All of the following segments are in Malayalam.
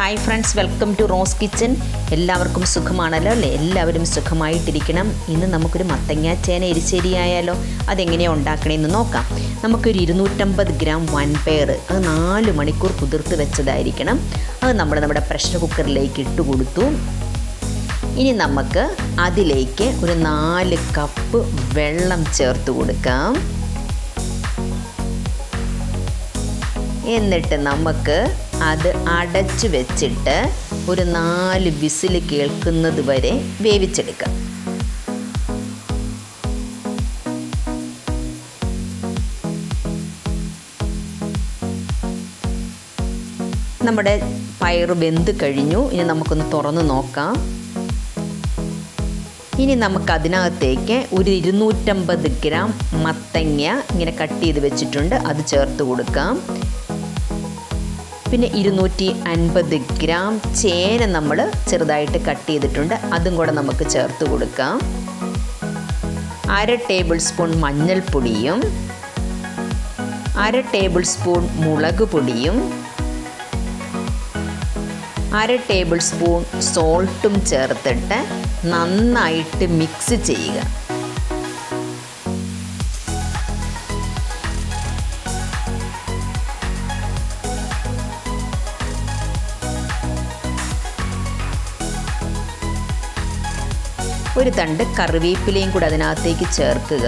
hi friends welcome to Rose kitchen എല്ലാവർക്കും സുഖമാണല്ലോ അല്ലേ എല്ലാവരും സുഖമായിട്ടിരിക്കണം ഇന്ന് നമുക്കൊരു മത്തങ്ങ ചേന എരിശ്ശേരി ആയാലോ അതെങ്ങനെയാണ് ഉണ്ടാക്കണമെന്ന് നോക്കാം നമുക്കൊരു ഇരുന്നൂറ്റമ്പത് ഗ്രാം വൻപയർ അത് നാല് മണിക്കൂർ കുതിർത്ത് വെച്ചതായിരിക്കണം അത് നമ്മൾ നമ്മുടെ പ്രഷർ കുക്കറിലേക്ക് ഇട്ട് കൊടുത്തു ഇനി നമുക്ക് അതിലേക്ക് ഒരു നാല് കപ്പ് വെള്ളം ചേർത്ത് കൊടുക്കാം എന്നിട്ട് നമുക്ക് അത് അടച്ചു വെച്ചിട്ട് ഒരു നാല് വിസിൽ കേൾക്കുന്നത് വരെ വേവിച്ചെടുക്കാം നമ്മുടെ പയറ് വെന്ത് കഴിഞ്ഞു ഇനി നമുക്കൊന്ന് തുറന്ന് നോക്കാം ഇനി നമുക്ക് അതിനകത്തേക്ക് ഒരു ഇരുന്നൂറ്റമ്പത് ഗ്രാം മത്തങ്ങ ഇങ്ങനെ കട്ട് ചെയ്ത് വെച്ചിട്ടുണ്ട് അത് ചേർത്ത് കൊടുക്കാം പിന്നെ ഇരുന്നൂറ്റി അൻപത് ഗ്രാം ചേന നമ്മൾ ചെറുതായിട്ട് കട്ട് ചെയ്തിട്ടുണ്ട് അതും കൂടെ നമുക്ക് ചേർത്ത് കൊടുക്കാം അര ടേബിൾ സ്പൂൺ മഞ്ഞൾപ്പൊടിയും അര ടേബിൾ സ്പൂൺ മുളക് പൊടിയും അര ടേബിൾ സ്പൂൺ സോൾട്ടും ചേർത്തിട്ട് നന്നായിട്ട് മിക്സ് ചെയ്യുക ഒരു തണ്ട് കറിവേപ്പിലയും കൂടെ അതിനകത്തേക്ക് ചേർക്കുക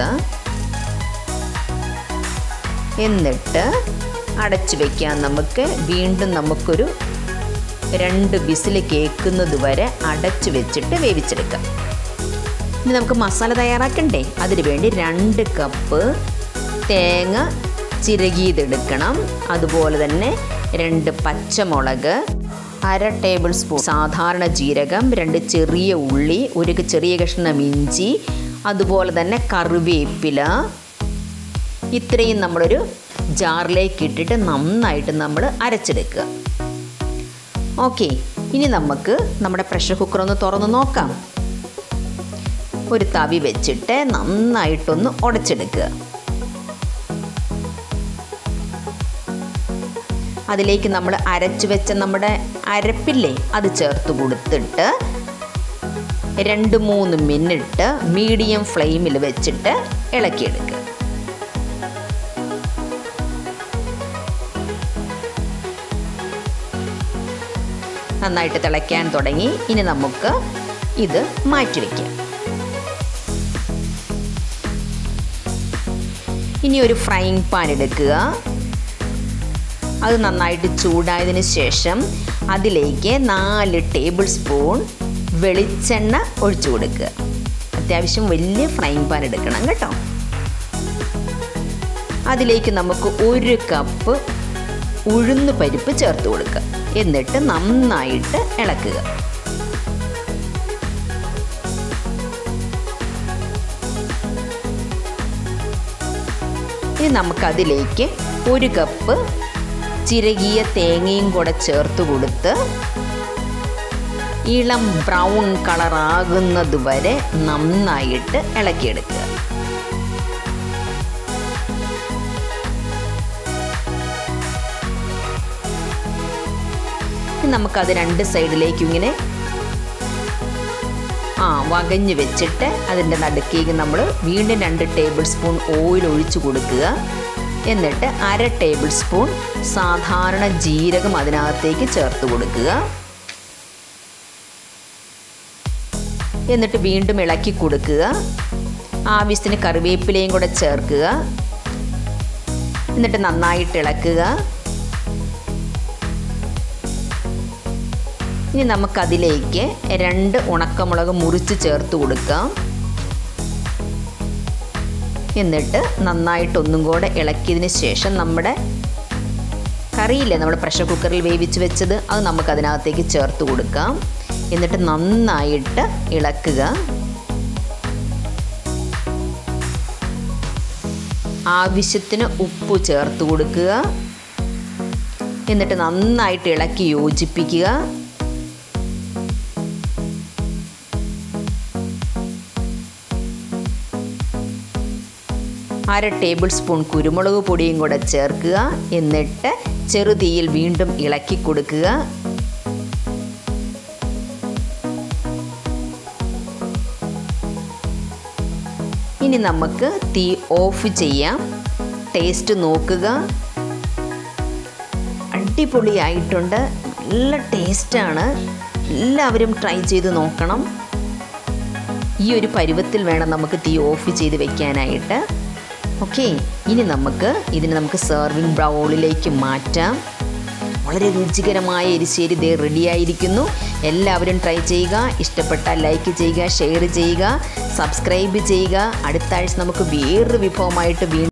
എന്നിട്ട് അടച്ചു വയ്ക്കാൻ നമുക്ക് വീണ്ടും നമുക്കൊരു രണ്ട് വിസിൽ കേൾക്കുന്നത് വരെ അടച്ചു വെച്ചിട്ട് വേവിച്ചെടുക്കാം ഇനി നമുക്ക് മസാല തയ്യാറാക്കണ്ടേ അതിന് വേണ്ടി രണ്ട് കപ്പ് തേങ്ങ ചിരകിയതെടുക്കണം അതുപോലെ തന്നെ രണ്ട് പച്ചമുളക് അര ടേബിൾ സ്പൂൺ സാധാരണ ജീരകം രണ്ട് ചെറിയ ഉള്ളി ഒരു ചെറിയ കഷ്ണം ഇഞ്ചി അതുപോലെ തന്നെ കറിവേപ്പില ഇത്രയും നമ്മളൊരു ജാറിലേക്ക് ഇട്ടിട്ട് നന്നായിട്ട് നമ്മൾ അരച്ചെടുക്കുക ഓക്കെ ഇനി നമുക്ക് നമ്മുടെ പ്രഷർ കുക്കർ ഒന്ന് തുറന്ന് നോക്കാം ഒരു തവി വെച്ചിട്ട് നന്നായിട്ടൊന്ന് ഉടച്ചെടുക്കുക അതിലേക്ക് നമ്മൾ അരച്ചു വെച്ച നമ്മുടെ അരപ്പില്ലേ അത് ചേർത്ത് കൊടുത്തിട്ട് രണ്ട് മൂന്ന് മിനിറ്റ് മീഡിയം ഫ്ലെയിമിൽ വെച്ചിട്ട് ഇളക്കിയെടുക്കുക നന്നായിട്ട് തിളയ്ക്കാൻ തുടങ്ങി ഇനി നമുക്ക് ഇത് മാറ്റിവെക്കാം ഇനി ഒരു ഫ്രൈങ് പാൻ എടുക്കുക അത് നന്നായിട്ട് ചൂടായതിന് ശേഷം അതിലേക്ക് നാല് ടേബിൾ സ്പൂൺ വെളിച്ചെണ്ണ ഒഴിച്ചു കൊടുക്കുക അത്യാവശ്യം വലിയ ഫ്രൈങ് പാൻ എടുക്കണം കേട്ടോ അതിലേക്ക് നമുക്ക് ഒരു കപ്പ് ഉഴുന്ന് പരിപ്പ് ചേർത്ത് കൊടുക്കുക എന്നിട്ട് നന്നായിട്ട് ഇളക്കുക ഇനി നമുക്കതിലേക്ക് ഒരു കപ്പ് ചിരകിയ തേങ്ങയും കൂടെ ചേർത്ത് കൊടുത്ത് ഇളം ബ്രൗൺ കളറാകുന്നത് വരെ നന്നായിട്ട് ഇളക്കിയെടുക്കുക നമുക്കത് രണ്ട് സൈഡിലേക്കും ഇങ്ങനെ ആ വകഞ്ഞ് വെച്ചിട്ട് അതിൻ്റെ നടുക്കേക്ക് നമ്മൾ വീണ്ടും രണ്ട് ടേബിൾ സ്പൂൺ ഓയിൽ ഒഴിച്ചു കൊടുക്കുക എന്നിട്ട് അര ടേബിൾ സ്പൂൺ സാധാരണ ജീരകം അതിനകത്തേക്ക് ചേർത്ത് കൊടുക്കുക എന്നിട്ട് വീണ്ടും ഇളക്കി കൊടുക്കുക ആവശ്യത്തിന് കറിവേപ്പിലയും കൂടെ ചേർക്കുക എന്നിട്ട് നന്നായിട്ട് ഇളക്കുക ഇനി നമുക്കതിലേക്ക് രണ്ട് ഉണക്കമുളക് മുറിച്ച് ചേർത്ത് കൊടുക്കാം എന്നിട്ട് നന്നായിട്ട് ഒന്നും കൂടെ ഇളക്കിയതിന് ശേഷം നമ്മുടെ കറിയില്ലേ നമ്മുടെ പ്രഷർ കുക്കറിൽ വേവിച്ച് വെച്ചത് അത് നമുക്ക് അതിനകത്തേക്ക് ചേർത്ത് കൊടുക്കാം എന്നിട്ട് നന്നായിട്ട് ഇളക്കുക ആവശ്യത്തിന് ഉപ്പ് ചേർത്ത് കൊടുക്കുക എന്നിട്ട് നന്നായിട്ട് ഇളക്കി യോജിപ്പിക്കുക അര ടേബിൾ സ്പൂൺ കുരുമുളക് പൊടിയും കൂടെ ചേർക്കുക എന്നിട്ട് ചെറുതീയിൽ വീണ്ടും ഇളക്കി കൊടുക്കുക ഇനി നമുക്ക് തീ ഓഫ് ചെയ്യാം ടേസ്റ്റ് നോക്കുക അടിപൊളിയായിട്ടുണ്ട് നല്ല ടേസ്റ്റാണ് എല്ലാവരും ട്രൈ ചെയ്ത് നോക്കണം ഈ ഒരു പരുവത്തിൽ വേണം നമുക്ക് തീ ഓഫ് ചെയ്ത് വെക്കാനായിട്ട് ഓക്കെ ഇനി നമുക്ക് ഇതിന് നമുക്ക് സെർവിങ് ബൗളിലേക്ക് മാറ്റാം വളരെ രുചികരമായ എരിശ്ശേരി ദേ റെഡിയായിരിക്കുന്നു എല്ലാവരും ട്രൈ ചെയ്യുക ഇഷ്ടപ്പെട്ടാൽ ലൈക്ക് ചെയ്യുക ഷെയർ ചെയ്യുക സബ്സ്ക്രൈബ് ചെയ്യുക അടുത്ത ആഴ്ച നമുക്ക് വേറൊരു വിഭവമായിട്ട് വീണ്ടും